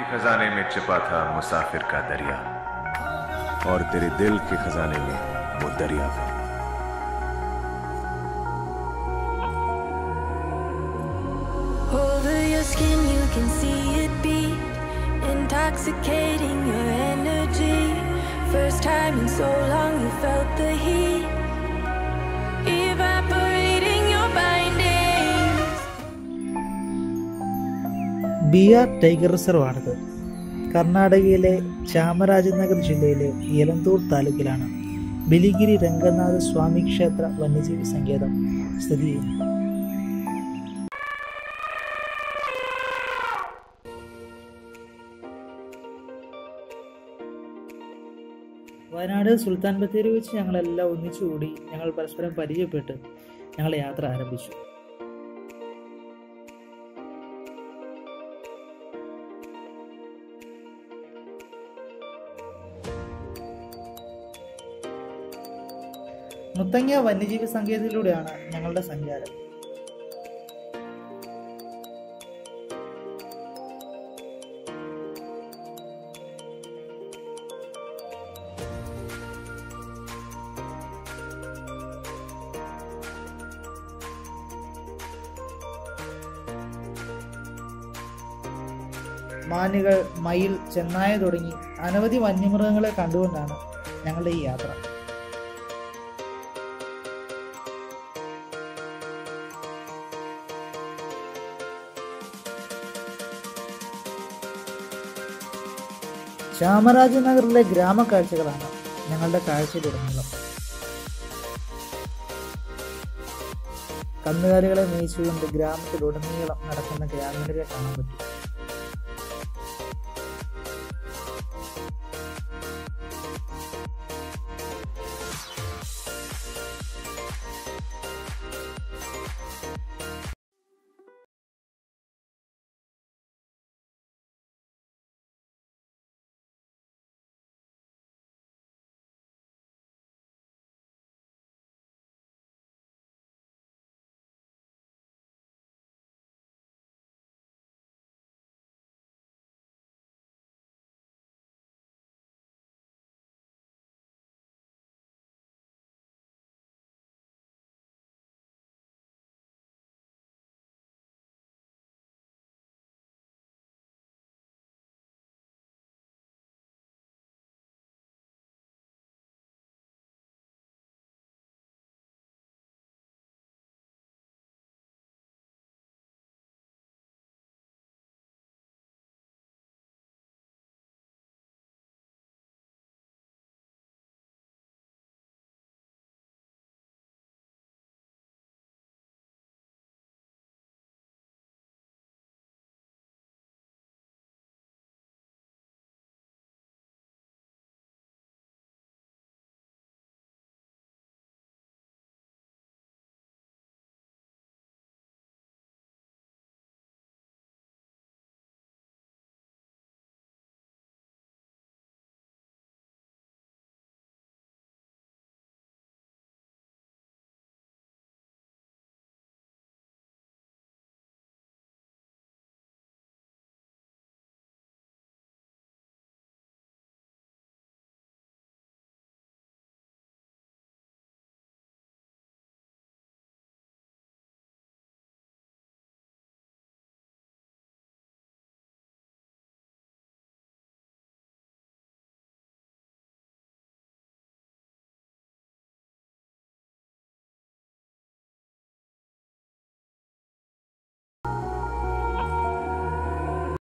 खजाने में छिपा था मुसाफिर का दरिया और तेरे दिल के खजाने में वो दरिया था Over your skin, you can see it beat, intoxicating your energy. First time in so long, you felt the heat, evaporating your bindings. BR tiger reserve ആണിത് കർണാടകയിലെ ചാമരാജനഗർ ജില്ലയിലെ യലന്തൂർ താലൂക്കിലാണ് ബലിഗിരി രംഗനാഥ സ്വാമി ക്ഷേത്ര വന്യജീവി സങ്കേതം സ്ഥിതി ചെയ്യുന്നത് വയനാട് സുൽത്താൻ ബത്തേരി വെച്ച് ഞങ്ങളെല്ലാം ഒന്നിച്ചുകൂടി ഞങ്ങൾ പരസ്പരം പരിചയപ്പെട്ട് ഞങ്ങൾ യാത്ര ആരംഭിച്ചു മുത്തങ്ങ വന്യജീവി സങ്കേതത്തിലൂടെയാണ് ഞങ്ങളുടെ സഞ്ചാരം മാനുകൾ മയിൽ ചെന്നായ തുടങ്ങി അനവധി വന്യമൃഗങ്ങളെ കണ്ടുകൊണ്ടാണ് ഞങ്ങളുടെ ഈ യാത്ര ചാമരാജനഗറിലെ ഗ്രാമക്കാഴ്ചകളാണ് ഞങ്ങളുടെ കാഴ്ചയിലുടനീളം കന്നുകാലികളെ മേയിച്ചുകൊണ്ട് ഗ്രാമത്തിലുടനീളം നടക്കുന്ന ഗ്രാമീണരെ കാണാൻ പറ്റും